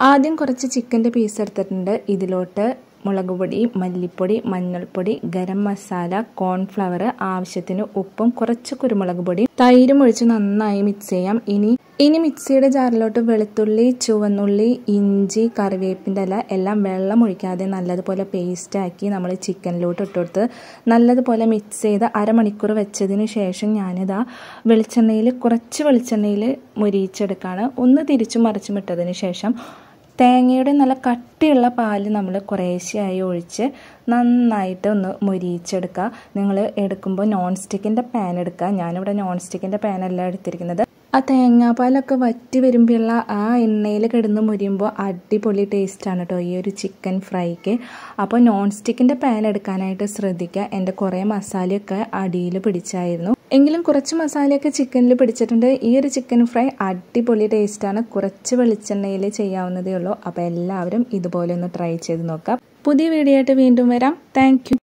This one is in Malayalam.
ആദ്യം കുറച്ച് ചിക്കൻ്റെ പീസ് എടുത്തിട്ടുണ്ട് ഇതിലോട്ട് മുളക് പൊടി മല്ലിപ്പൊടി മഞ്ഞൾപ്പൊടി ഗരം മസാല കോൺഫ്ലവർ ആവശ്യത്തിന് ഉപ്പും കുറച്ച് കുരുമുളക് പൊടി തൈരും ഒഴിച്ച് നന്നായി മിക്സ് ചെയ്യാം ഇനി ഇനി മിക്സിയുടെ ജാറിലോട്ട് വെളുത്തുള്ളി ചുവന്നുള്ളി ഇഞ്ചി കറിവേപ്പിൻ്റെ ഇല എല്ലാം വെള്ളം ഒഴിക്കാതെ നല്ലതുപോലെ പേസ്റ്റാക്കി നമ്മൾ ചിക്കനിലോട്ട് ഇട്ടുകൊടുത്ത് നല്ലതുപോലെ മിക്സ് ചെയ്ത് അരമണിക്കൂർ വെച്ചതിന് ശേഷം ഞാനിതാ വെളിച്ചെണ്ണയിൽ കുറച്ച് വെളിച്ചെണ്ണയിൽ മൊരിയിച്ചെടുക്കുകയാണ് ഒന്ന് തിരിച്ചും മറിച്ചും ഇട്ടതിന് ശേഷം തേങ്ങയുടെ നല്ല കട്ടിയുള്ള പാല് നമ്മൾ കുറേശ്ശെയായി ഒഴിച്ച് നന്നായിട്ട് ഒന്ന് മൊരിയിച്ചെടുക്കുക നിങ്ങൾ എടുക്കുമ്പോൾ നോൺ സ്റ്റിക്കിൻ്റെ പാൻ എടുക്കുക ഞാനിവിടെ നോൺ സ്റ്റിക്കിൻ്റെ പാനല്ല എടുത്തിരിക്കുന്നത് ആ തേങ്ങാപ്പാലൊക്കെ വറ്റി വരുമ്പോഴുള്ള ആ എണ്ണയിൽ കിടന്ന് മുരിയുമ്പോൾ അടിപൊളി ടേസ്റ്റാണ് കേട്ടോ ഈ ഒരു ചിക്കൻ ഫ്രൈക്ക് അപ്പോൾ നോൺ സ്റ്റിക്കിൻ്റെ പാൻ എടുക്കാനായിട്ട് ശ്രദ്ധിക്കുക എൻ്റെ കുറേ മസാലയൊക്കെ അടിയിൽ പിടിച്ചായിരുന്നു എങ്കിലും കുറച്ച് മസാലയൊക്കെ ചിക്കനിൽ പിടിച്ചിട്ടുണ്ട് ഈ ഒരു ചിക്കൻ ഫ്രൈ അടിപൊളി ടേസ്റ്റാണ് കുറച്ച് വെളിച്ചെണ്ണയിൽ ചെയ്യാവുന്നതേ ഉള്ളൂ അപ്പോൾ എല്ലാവരും ഇതുപോലെ ഒന്ന് ട്രൈ ചെയ്ത് നോക്കാം പുതിയ വീഡിയോ ആയിട്ട് വീണ്ടും വരാം താങ്ക്